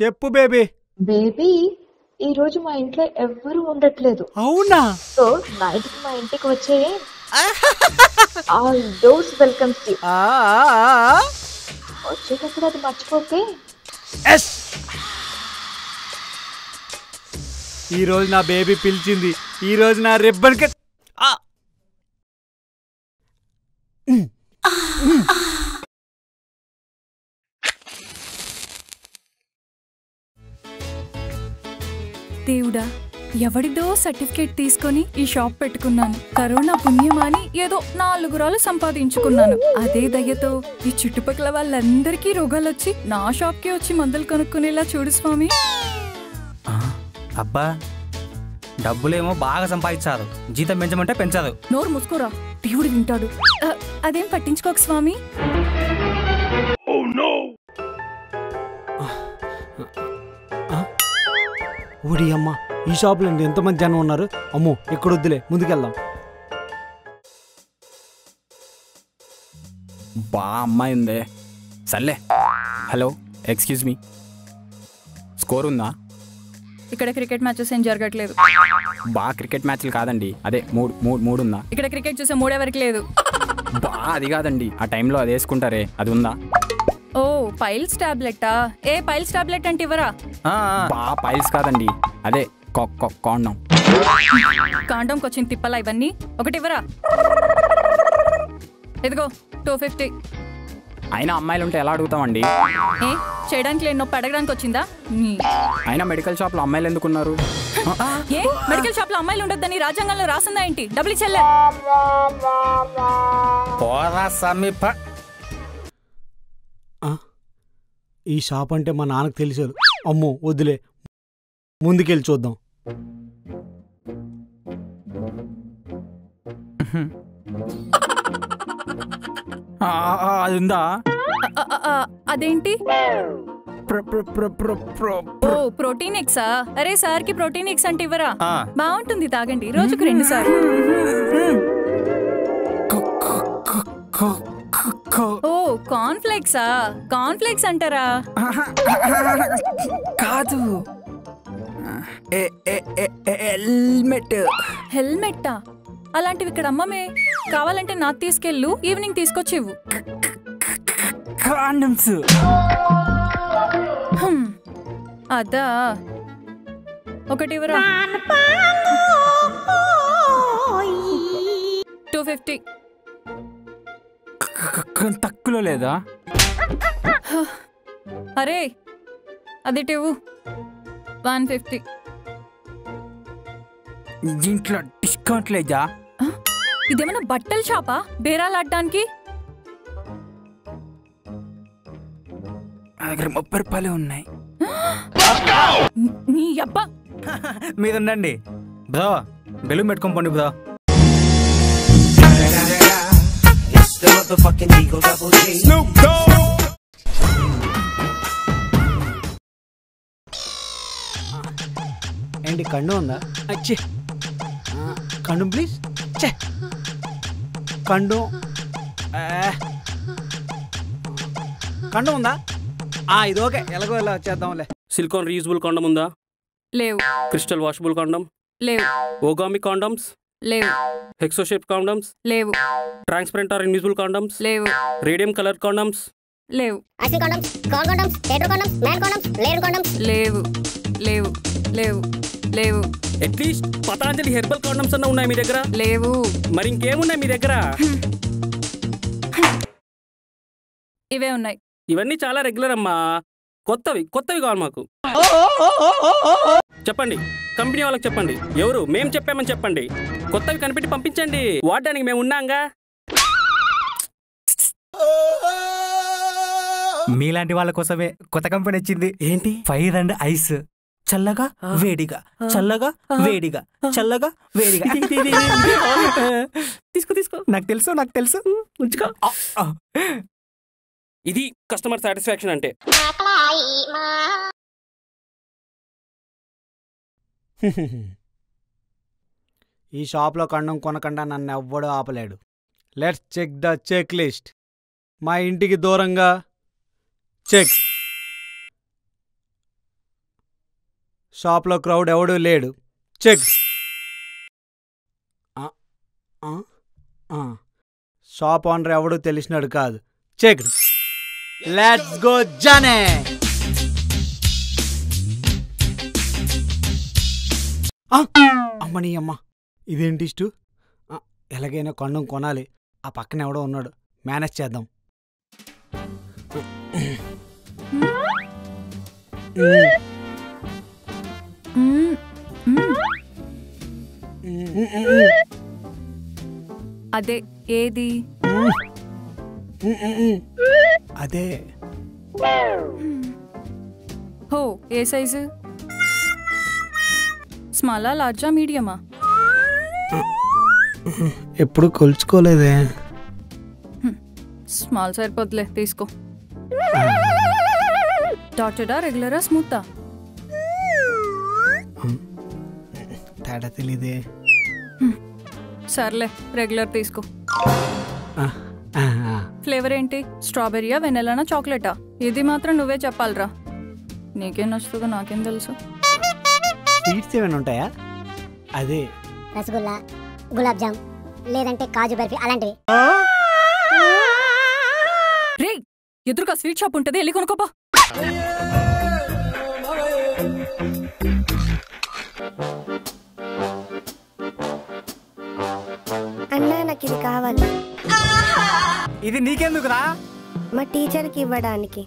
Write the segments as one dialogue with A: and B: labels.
A: చెప్పు baby
B: baby ఈ రోజు మా ఇంట్లో ఎవ్వరూ ఉండట్లేదు
A: అవునా
B: సో నైట్ కి మా ఇంటికి వచ్చే ఆల్ డోర్స్ వెల్కమ్ టు
A: ఆ, ఆ, ఆ.
B: వచ్చేటప్పుడు అది మర్చిపోతే
A: ఎస్ ఈ రోజు నా బేబీ పిలిచింది ఈ రోజు నా రిబ్బన్ కట్ ఆ.
C: దేవుడా ఎవడిదో సర్టిఫికేట్ తీసుకొని ఈ షాప్ పెట్టుకున్నాను కరోనా పుణ్యమాని ఏదో నాలుగు రాళ్ళు సంపాదించుకున్నాను అదే దయ్యతో ఈ చుట్టుపక్కల వాళ్ళందరికీ రోగాలొచ్చి నా షాప్కి వచ్చి మందులు కొనుక్కునేలా చూడు స్వామి
D: ఆ, అబ్బా డబ్బులేమో బాగా సంపాదించారు జీతం పెంచమంటే పెంచదు
C: నోరు మూసుకోరా దేవుడు వింటాడు ఆ, అదేం పట్టించుకోక స్వామి
A: ఓడి అమ్మ ఈ షాప్లో ఎంతమంది జనం ఉన్నారు అమ్మో ఇక్కడ వద్దులే ముందుకెళ్దాం
D: బా అమ్మాయి ఉందే సర్లే హలో ఎక్స్క్యూజ్ మీ స్కోర్ ఉందా
C: ఇక్కడ క్రికెట్ మ్యాచెస్ ఏం జరగట్లేదు
D: బా క్రికెట్ మ్యాచ్లు కాదండి అదే మూడు మూడు మూడు ఉందా
C: ఇక్కడ క్రికెట్ చూసే మూడెవరికి లేదు
D: బా అది కాదండి ఆ టైంలో అది వేసుకుంటారే అది ఉందా
C: ఓ పైల్స్ టాబ్లెట్టా ఏ పైల్స్ టాబ్లెట్ అంటే ఇవ్వరా
D: బా పైల్స్ కాదండి అదే కాండం
C: కాండంకి వచ్చిన తిప్పలా ఇవన్నీ ఒకటి ఇవ్వరా ఇదిగో టూ ఫిఫ్టీ
D: అయినా అమ్మాయిలు ఉంటే ఎలా అడుగుతామండి
C: ఏ చేయడానికి లేని నొప్పి అడగడానికి వచ్చిందా నీ.
D: అయినా మెడికల్ షాప్లో అమ్మాయిలు ఎందుకున్నారు
C: ఏ మెడికల్ షాప్ లో అమ్మాయిలు ఉండొద్దని రాజ్యాంగంలో రాసిందా ఏంటి డబ్బులు చెల్లె
D: పోరా సమీప
A: ఆ? ఈ షాప్ అంటే మా నాన్నకు తెలిసారు అమ్మో వద్దులే ముందుకెళ్ళి చూద్దాం
D: ఆ, ఆ, అది ఉందా
C: అ, అ, అ, అదేంటి
D: ప్ర- ప్ర- ప్ర- ప్ర- ప్ర-
C: ఓ ప్రోటీన్ ఎక్సా అరే సార్ కి ప్రోటీన్ ఎక్స్ అంటే ఇవ్వరా
D: ఆ.
C: బాగుంటుంది తాగండి రోజుకు రెండు సార్లు ఓ కార్న్ ఫ్లేక్సా కార్న్ ఫ్లేక్స్ అంటారా
D: కాదు ఏ- ఏ- ఏ- ఏ- హెల్మెట్
C: హెల్మెట్టా అలాంటివి ఇక్కడ అమ్మమే కావాలంటే నాకు తీసుకెళ్ళు ఈవినింగ్ తీసుకొచ్చివ్వు
D: కాండమ్స్
C: హ్మ్. అదా ఒకటి ఇవ్వరా టూ ఫిఫ్టీ
D: తక్కువలో లేదా
C: అరే అది ఇవ్వు వన్ ఫిఫ్టీ
D: దీంట్లో డిస్కౌంట్ లేదా
C: ఇదేమైనా బట్టల షాపా బేరాలాడడానికి
D: నా దగ్గర ముప్పై రూపాయలే ఉన్నాయి
C: నీ అబ్బా
D: మీద ఉండండి బ్రో బెలూన్ పెట్టుకొని పోండి బ్రో
A: ఏంటి కండు ఉందా అచ్చి కండు ప్లీజ్ చే కండు ఆ. కండు ఉందా ఆ ఇది ఓకే ఎలాగో ఇలా వచ్చేద్దాంలే
E: సిలికాన్ రీయూజబుల్ కాండం ఉందా
C: లేవు
E: క్రిస్టల్ వాషబుల్ కాండం
C: లేవు
E: ఓగామి కాండమ్స్
C: లేవు
E: హెక్సోషేప్ కాండమ్స్
C: లేవు
E: ట్రాన్స్పరెంట్ ఆర్ ఇన్విజిబుల్ కాండమ్స్
C: లేవు
E: రేడియం కలర్ కాండమ్స్
C: లేవు
F: ఐసీ కాండమ్స్ కవర్ కాండమ్స్ హెడ్రో condoms man condoms layer condoms
C: లేవు లేవు లేవు లేవు
E: అట్లీస్ట్ పతాంజలి హెర్బల్ కాండమ్స్ అన్న ఉన్నాయి మీ దగ్గర
C: లేవు
E: మరి ఇంకేమున్నాయి మీ దగ్గర
C: ఇవే ఉన్నాయి
E: ఇవన్నీ చాలా రెగ్యులర్ అమ్మా కొత్తవి కొత్తవి కావాలి మాకు చెప్పండి కంపెనీ వాళ్ళకి చెప్పండి ఎవరు మేము చెప్పామని చెప్పండి కొత్తవి కనిపెట్టి పంపించండి వాడడానికి మేము ఉన్నాంగా
D: మీలాంటి వాళ్ళ కోసమే కొత్త కంపెనీ వచ్చింది ఏంటి ఫైర్ అండ్ ఐస్ చల్లగా వేడిగా చల్లగా వేడిగా చల్లగా వేడిగా
E: తీసుకో తీసుకో
D: నాకు తెలుసు నాకు తెలుసు
E: ఉంచుకో ఇది కస్టమర్ సాటిస్ఫాక్షన్ అంటే
A: ఈ షాప్లో కండం కొనకుండా నన్ను ఎవ్వడూ ఆపలేడు let's check the checklist మా ఇంటికి దూరంగా చెక్ షాప్లో క్రౌడ్ ఎవడూ లేడు చెక్ ఆ, ఆ, ఆ. షాప్ ఓనర్ ఎవడూ తెలిసినాడు కాదు చెక్ లెట్స్ గో జానే ఆ, అమ్మని అమ్మ ఇదేంటి ఇష్టు ఆ, ఎలాగైనా కొండం కొనాలి ఆ పక్కన ఎవడో ఉన్నాడు మేనేజ్ చేద్దాం
C: మ్మ్, మ్మ్. అదే ఏది
A: అదే
C: హో ఏ సైజు స్మాలా లార్జా మీడియమా
A: ఎప్పుడు కొలుచుకోలేదే
C: స్మాల్ సరిపోద్దులే తీసుకో డాటెడా రెగ్యులరా స్మూతా
A: తేడా తెలీదే
C: సర్లే రెగ్యులర్ తీసుకో
A: ఆ, ఆ, ఆ.
C: ఫ్లేవర్ ఏంటి స్ట్రాబెర్రీయా వెనెలానా చాక్లెటా ఇది మాత్రం నువ్వే చెప్పాలిరా నీకేం నచ్చుతుందో నాకేం తెలుసు
A: స్వీట్స్ ఏమైనా ఉంటాయా అదే
F: రసగుల్లా గులాబ్ జామ్ లేదంటే కాజు బర్ఫీ అలాంటివి
C: రే ఎదురుగా స్వీట్ షాప్ ఉంటుంది వెళ్ళి కొనుక్కోపా
G: అన్నా నాకు ఇది కావాలి
D: ఇది నీకెందుకురా
G: మా టీచర్కి ఇవ్వడానికి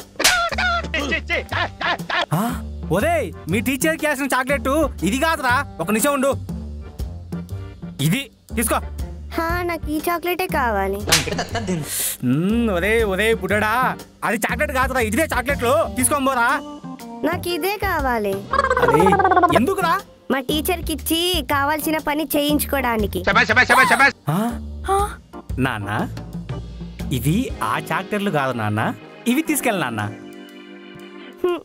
D: ఆ, ఒరేయ్ మీ టీచర్ కి వేసిన చాక్లెట్ ఇది కాదురా ఒక నిమిషం ఉండు ఇది తీసుకో
G: హా నాకు ఈ చాక్లెటే కావాలి
D: మ్మ్, ఒరే ఒరే పుట్టడా అది చాక్లెట్ కాదురా ఇదివే చాక్లెట్లు తీసుకోని పోరా
G: నాకు ఇదే కావాలి
D: అరే ఎందుకురా
G: మా టీచర్కి ఇచ్చి కావాల్సిన పని చేయించుకోవడానికి
D: ఆ? నాన్న ఇవి ఆ చాక్లెట్లు కాదు నాన్న ఇవి తీసుకెళ్ళి నాన్న
G: హ్మ్.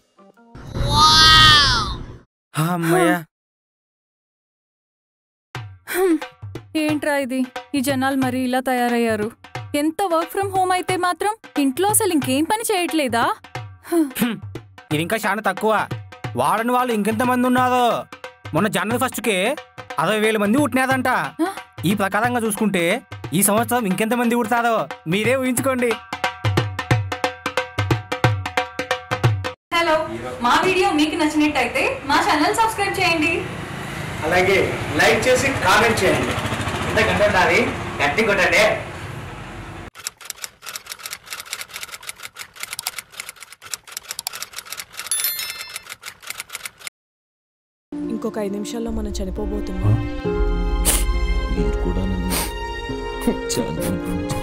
D: అమ్మయ్య
C: ఏంట్రా ఇది ఈ జనాలు మరి ఇలా తయారయ్యారు ఎంత వర్క్ ఫ్రమ్ హోమ్ అయితే మాత్రం ఇంట్లో అసలు ఇంకేం పని చేయట్లేదా
D: హ్మ్. ఇది ఇంకా చాలా తక్కువ వాడని వాళ్ళు ఇంకెంత మంది ఉన్నారో మొన్న జనవరి ఫస్ట్కే అరవై వేల మంది పుట్టినాదంట ఈ ప్రకారంగా చూసుకుంటే ఈ సంవత్సరం ఇంకెంత మంది పుడతారో మీరే ఊహించుకోండి
C: హలో మా వీడియో మీకు నచ్చినట్టయితే మా ఛానల్ సబ్స్క్రైబ్ చేయండి
A: అలాగే లైక్ చేసి కామెంట్ చేయండి ఇంతకంటే నాది గట్టి కొట్టండి
H: ఇంకొక ఐదు నిమిషాల్లో మనం చనిపోబోతున్నాం
I: మీరు కూడా నన్ను చాలా అనుభవించారు.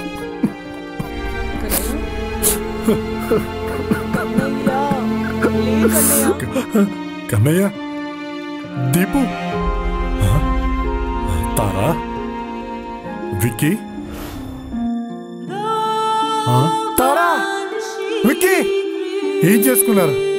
H: కన్నయ్య లే కన్నయ్య
J: కన్నయ్య దీపు ఆ? తారా విక్కీ ఆ? తారా విక్కీ ఏం చేసుకున్నారు